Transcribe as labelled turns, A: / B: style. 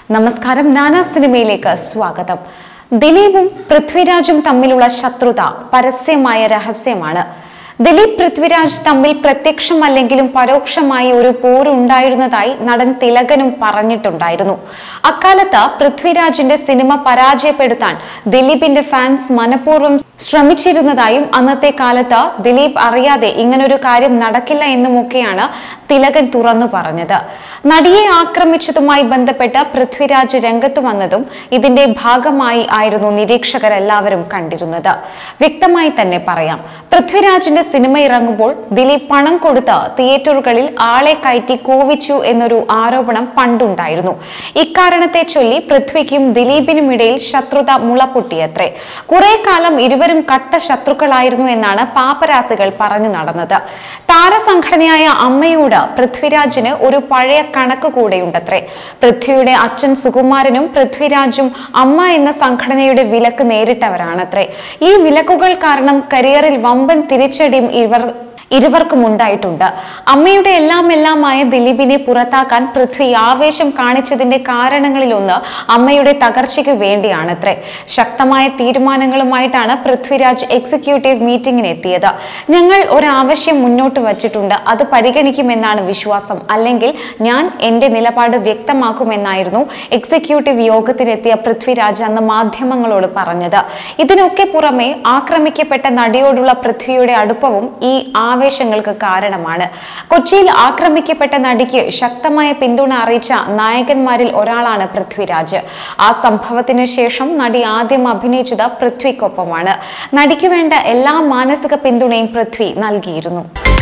A: നമസ്കാരം നാനാ സിനിമയിലേക്ക് സ്വാഗതം ദിലീപും പൃഥ്വിരാജും തമ്മിലുള്ള ശത്രുത പരസ്യമായ രഹസ്യമാണ് ദിലീപ് പൃഥ്വിരാജ് തമ്മിൽ പ്രത്യക്ഷമല്ലെങ്കിലും പരോക്ഷമായി ഒരു പോരുണ്ടായിരുന്നതായി നടൻ തിലകനും പറഞ്ഞിട്ടുണ്ടായിരുന്നു അക്കാലത്ത് പൃഥ്വിരാജിന്റെ സിനിമ പരാജയപ്പെടുത്താൻ ദിലീപിന്റെ ഫാൻസ് മനഃപൂർവ്വം ശ്രമിച്ചിരുന്നതായും അന്നത്തെ കാലത്ത് ദിലീപ് അറിയാതെ ഇങ്ങനൊരു കാര്യം നടക്കില്ല എന്നുമൊക്കെയാണ് തിലകൻ തുറന്നു പറഞ്ഞത് നടിയെ ആക്രമിച്ചതുമായി ബന്ധപ്പെട്ട് പൃഥ്വിരാജ് രംഗത്ത് വന്നതും ഇതിന്റെ ഭാഗമായി ആയിരുന്നു നിരീക്ഷകരെല്ലാവരും കണ്ടിരുന്നത് വ്യക്തമായി തന്നെ പറയാം പൃഥ്വിരാജിന്റെ സിനിമ ഇറങ്ങുമ്പോൾ ദിലീപ് പണം കൊടുത്ത് തിയേറ്ററുകളിൽ ആളെ കയറ്റി കൂവിച്ചു എന്നൊരു ആരോപണം പണ്ടുണ്ടായിരുന്നു ഇക്കാരണത്തെ ചൊല്ലി പൃഥ്വിക്കും ദിലീപിനും ഇടയിൽ ശത്രുത മുളപ്പൊട്ടിയത്രേ കുറെ കാലം ഇരുവരും കട്ട ശത്രുക്കളായിരുന്നു എന്നാണ് പാപ്പരാസികൾ പറഞ്ഞു നടന്നത് താരസംഘടനയായ അമ്മയോട് പൃഥ്വിരാജിന് ഒരു പഴയ കണക്ക് കൂടെയുണ്ടത്രേ പൃഥ്വിയുടെ അച്ഛൻ സുകുമാരനും പൃഥ്വിരാജും അമ്മ എന്ന സംഘടനയുടെ വിലക്ക് നേരിട്ടവരാണത്രേ ഈ വിലക്കുകൾ കാരണം കരിയറിൽ വമ്പൻ തിരിച്ചടിയും ഇവർ ഇരുവർക്കും ഉണ്ടായിട്ടുണ്ട് അമ്മയുടെ എല്ലാം എല്ലാമായ ദിലീപിനെ പുറത്താക്കാൻ പൃഥ്വി ആവേശം കാണിച്ചതിന്റെ കാരണങ്ങളിലൊന്ന് അമ്മയുടെ തകർച്ചയ്ക്ക് വേണ്ടിയാണത്രേ ശക്തമായ തീരുമാനങ്ങളുമായിട്ടാണ് പൃഥ്വിരാജ് എക്സിക്യൂട്ടീവ് മീറ്റിംഗിന് എത്തിയത് ഞങ്ങൾ ഒരാവശ്യം മുന്നോട്ട് വച്ചിട്ടുണ്ട് അത് പരിഗണിക്കുമെന്നാണ് വിശ്വാസം അല്ലെങ്കിൽ ഞാൻ എന്റെ നിലപാട് വ്യക്തമാക്കുമെന്നായിരുന്നു എക്സിക്യൂട്ടീവ് യോഗത്തിനെത്തിയ പൃഥ്വിരാജ് അന്ന് മാധ്യമങ്ങളോട് പറഞ്ഞത് ഇതിനൊക്കെ പുറമെ ആക്രമിക്കപ്പെട്ട നടിയോടുള്ള പൃഥ്വിയുടെ അടുപ്പവും ഈ ആവേശങ്ങൾക്ക് കാരണമാണ് കൊച്ചിയിൽ ആക്രമിക്കപ്പെട്ട നടിക്ക് ശക്തമായ പിന്തുണ അറിയിച്ച നായകന്മാരിൽ ഒരാളാണ് പൃഥ്വിരാജ് ആ സംഭവത്തിന് ശേഷം നടി ആദ്യം അഭിനയിച്ചത് പൃഥ്വിക്കൊപ്പമാണ് നടിക്ക് വേണ്ട എല്ലാ മാനസിക പിന്തുണയും പൃഥ്വി നൽകിയിരുന്നു